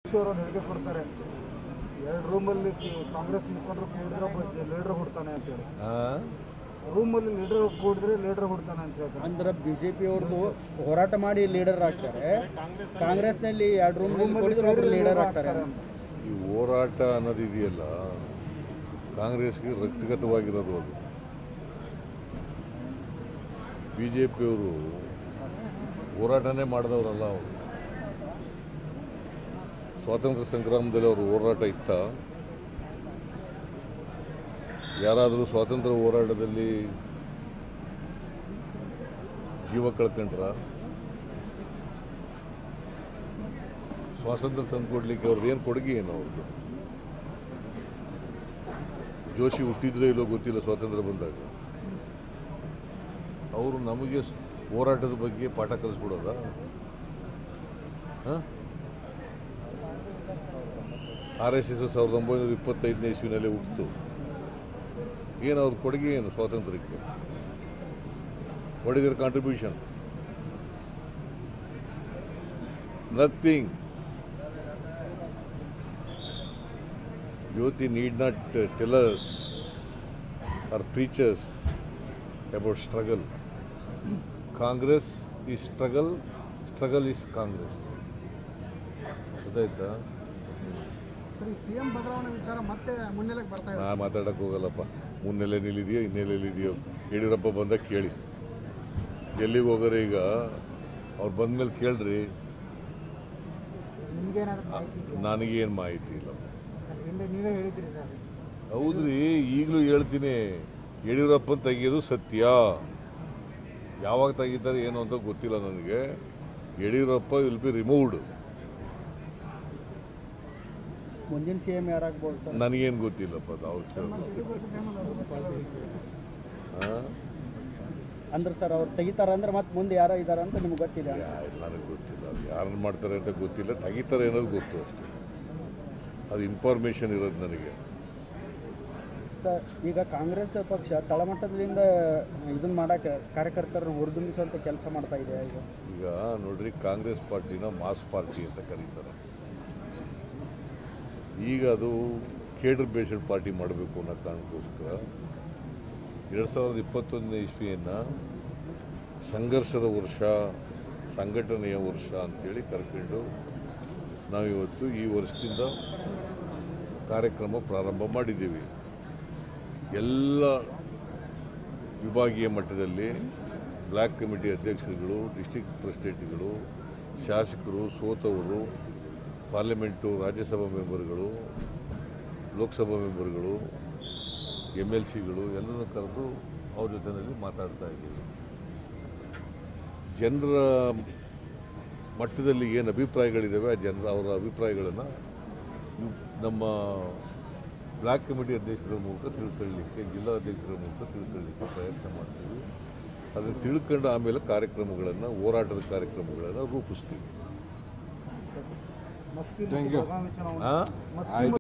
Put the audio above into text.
ಅವರು ಹೇಳಿಕೆ ಕೊಡ್ತಾರೆ ಎರಡು ರೂಮಲ್ಲಿ ಕಾಂಗ್ರೆಸ್ ಮುಖಂಡರು ಕೂಡಿದ್ರೆ ಒಬ್ಬ ಲೀಡರ್ ಹುಡ್ತಾನೆ ಅಂತ ಹೇಳಿ ಆ? ರೂಮಲ್ಲಿ ಲೀಡರ್ ಕೂಡಿದ್ರೆ ಲೀಡರ್ ಹುಡ್ತಾನೆ ಅಂತ ಹೇಳ್ತಾರೆ ಅಂದ್ರೆ ಬಿಜೆಪಿ ಅವ್ರದ್ದು ಹೋರಾಟ ಮಾಡಿ ಲೀಡರ್ ಆಗ್ತಾರೆ ಕಾಂಗ್ರೆಸ್ನಲ್ಲಿ ಎರಡು ರೂಮ್ ಕೊಡಿದ್ರೆ ಒಬ್ರು ಲೀಡರ್ ಆಗ್ತಾರೆ ಈ ಹೋರಾಟ ಅನ್ನೋದು ಇದೆಯಲ್ಲ ಕಾಂಗ್ರೆಸ್ಗೆ ರಕ್ತಗತವಾಗಿರೋದು ಅದು ಬಿ ಜೆ ಪಿಯವರು ಹೋರಾಟನೇ ಮಾಡಿದವರಲ್ಲ ಅವರು ಸ್ವಾತಂತ್ರ್ಯ ಸಂಗ್ರಾಮದಲ್ಲಿ ಅವರು ಹೋರಾಟ ಇತ್ತ ಯಾರಾದರೂ ಸ್ವಾತಂತ್ರ್ಯ ಹೋರಾಟದಲ್ಲಿ ಜೀವ ಕಳ್ಕೊಂಡ್ರ ಸ್ವಾತಂತ್ರ್ಯ ತಂದುಕೊಡ್ಲಿಕ್ಕೆ ಅವ್ರದ್ದು ಏನು ಕೊಡುಗೆ ಏನು ಅವ್ರದ್ದು ಜೋಶಿ ಹುಟ್ಟಿದ್ರೋ ಇಲ್ಲೋ ಗೊತ್ತಿಲ್ಲ ಸ್ವಾತಂತ್ರ್ಯ ಬಂದಾಗ ಅವರು ನಮಗೆ ಸ್- ಹೋರಾಟದ ಬಗ್ಗೆ ಪಾಠ ಕಲಿಸ್ಬಿಡೋದ ಆರ್ ಎಸ್ ಎಸ್ ಸಾವಿರದ ಒಂಬೈನೂರ ಇಪ್ಪತ್ತೈದನೇ ಇಸ್ವಿನಲ್ಲಿ ಹುಟ್ಟಿತು ಏನು ಅವ್ರ ಕೊಡುಗೆ ಏನು ಸ್ವಾತಂತ್ರ್ಯಕ್ಕೆ what is their contribution nothing Jyoti need not uh, tell us or preach us about struggle. Congress is struggle, struggle is Congress. ಗೊತ್ತಾಯ್ತಾ ಸರಿ ಸಿಎಂ ಬದಲಾವಣೆ ವಿಚಾರ ಮತ್ತೆ ಮುನ್ನೆಲೆಗೆ ಬರ್ತಾ ನಾ ಮಾತಾಡಕ್ಕೆ ಹೋಗಲ್ಲಪ್ಪ ಮುನ್ನೆಲೆನಿಲ್ಲಿದೆಯೋ ಹಿನ್ನೆಲೆಯಲ್ಲಿದೆಯೋ ಯಡಿಯೂರಪ್ಪ ಬಂದಾಗ ಕೇಳಿ ಎಲ್ಲಿಗೆ ಹೋಗೋರೆ ಈಗ ಅವ್ರು ಬಂದ್ಮೇಲೆ ಕೇಳ್ರಿ ನಿಮ್ಗೇನಾದ್ರು ಮಾಹಿತಿ ಇದೆಯಾ ನನಗೇನು ಮಾಹಿತಿ ಇಲ್ಲ ಹಿಂದೆ ನೀವೇ ಹೇಳಿದ್ರಿ ಸರ್ ಹೌದ್ರಿ ಈಗಲೂ ಹೇಳ್ತೀನಿ ಯಡಿಯೂರಪ್ಪನ ತೆಗೆಯೋದು ಸತ್ಯ ಯಾವಾಗ ತೆಗಿತಾರೆ ಏನು ಅಂತ ಗೊತ್ತಿಲ್ಲ ನನಗೆ ಯಡಿಯೂರಪ್ಪ ವಿಲ್ ಬಿ ರಿಮೂವ್ಡ್ ಮುಂದಿನ ಸಿ ಎಂ ಯಾರಾಗ್ಬೋದು ಸರ್ ನನಗೇನು ಗೊತ್ತಿಲ್ಲಪ್ಪ ಅದು ಅವ್ರು ಅಂದ್ರೆ ಸರ್ ಅವ್ರು ತೆಗಿತಾರ ಅಂದ್ರೆ ಮತ್ತೆ ಮುಂದೆ ಯಾರ ಇದಾರ ಅಂತ ನಿಮ್ಗೆ ಗೊತ್ತಿದೆ ನನಗೆ ಗೊತ್ತಿಲ್ಲ ಅದು ಯಾರನ್ನ ಮಾಡ್ತಾರೆ ಅಂತ ಗೊತ್ತಿಲ್ಲ ತೆಗಿತಾರೆ ಅನ್ನೋದು ಗೊತ್ತು ಅಷ್ಟೇ ಅದು ಇನ್ಫಾರ್ಮೇಷನ್ ಇರೋದು ನನಗೆ ಸರ್ ಈಗ ಕಾಂಗ್ರೆಸ್ ಪಕ್ಷ ತಳಮಟ್ಟದಿಂದ ಇದನ್ನ ಮಾಡಕ್ಕೆ ಕಾರ್ಯಕರ್ತರನ್ನ ಹುರಿದುಂಬಿಸುವಂತ ಕೆಲಸ ಮಾಡ್ತಾ ಇದೆ ಈಗ ಈಗ ನೋಡ್ರಿ ಕಾಂಗ್ರೆಸ್ ಪಾರ್ಟಿನ ಮಾಸ್ ಪಾರ್ಟಿ ಅಂತ ಕರೀತಾರೆ ಈಗ ಅದು ಕೇಡರ್ ಬೇಸ್ಡ್ ಪಾರ್ಟಿ ಮಾಡಬೇಕು ಅನ್ನೋ ಕಾರಣಕ್ಕೋಸ್ಕರ ಎರಡು ಸಾವಿರದ ಇಪ್ಪತ್ತೊಂದನೇ ಇಸ್ವಿಯನ್ನು ಸಂಘರ್ಷದ ವರ್ಷ ಸಂಘಟನೆಯ ವರ್ಷ ಅಂತೇಳಿ ಕರ್ಕೊಂಡು ನಾವಿವತ್ತು ಈ ವರ್ಷದಿಂದ ಕಾರ್ಯಕ್ರಮ ಪ್ರಾರಂಭ ಮಾಡಿದ್ದೀವಿ ಎಲ್ಲ ವಿಭಾಗೀಯ ಮಟ್ಟದಲ್ಲಿ ಬ್ಲ್ಯಾಕ್ ಕಮಿಟಿ ಅಧ್ಯಕ್ಷರುಗಳು ಡಿಸ್ಟಿಕ್ ಪ್ರೆಸಿಡೆಂಟ್ಗಳು ಶಾಸಕರು ಸೋತವರು ಪಾರ್ಲಿಮೆಂಟು ರಾಜ್ಯಸಭಾ ಮೆಂಬರ್ಗಳು ಲೋಕಸಭಾ ಮೆಂಬರ್ಗಳು ಎಮ್ ಎಲ್ ಸಿಗಳು ಎಲ್ಲರನ್ನು ಕರೆದು ಅವ್ರ ಜೊತೆಯಲ್ಲಿ ಮಾತಾಡ್ತಾ ಇದ್ದೀವಿ ಜನರ ಮಟ್ಟದಲ್ಲಿ ಏನು ಅಭಿಪ್ರಾಯಗಳಿದ್ದಾವೆ ಆ ಜನರ ಅವರ ಅಭಿಪ್ರಾಯಗಳನ್ನು ನಮ್ಮ ಬ್ಲಾಕ್ ಕಮಿಟಿ ಅಧ್ಯಕ್ಷರ ಮೂಲಕ ತಿಳ್ಕೊಳ್ಳಿಕ್ಕೆ ಜಿಲ್ಲಾ ಅಧ್ಯಕ್ಷರ ಮೂಲಕ ತಿಳ್ಕೊಳ್ಳಿಕ್ಕೆ ಪ್ರಯತ್ನ ಮಾಡ್ತೀವಿ ಅದನ್ನು ತಿಳ್ಕೊಂಡು ಆಮೇಲೆ ಕಾರ್ಯಕ್ರಮಗಳನ್ನು ಹೋರಾಟದ ಕಾರ್ಯಕ್ರಮಗಳನ್ನು ರೂಪಿಸ್ತೀವಿ ಮಸ್ತಿ Thank you. ಬೆಳಗಾವಿ ಚುನಾವಣೆ ಆ? ಮಸ್ತಿ ಆಯ್ತು.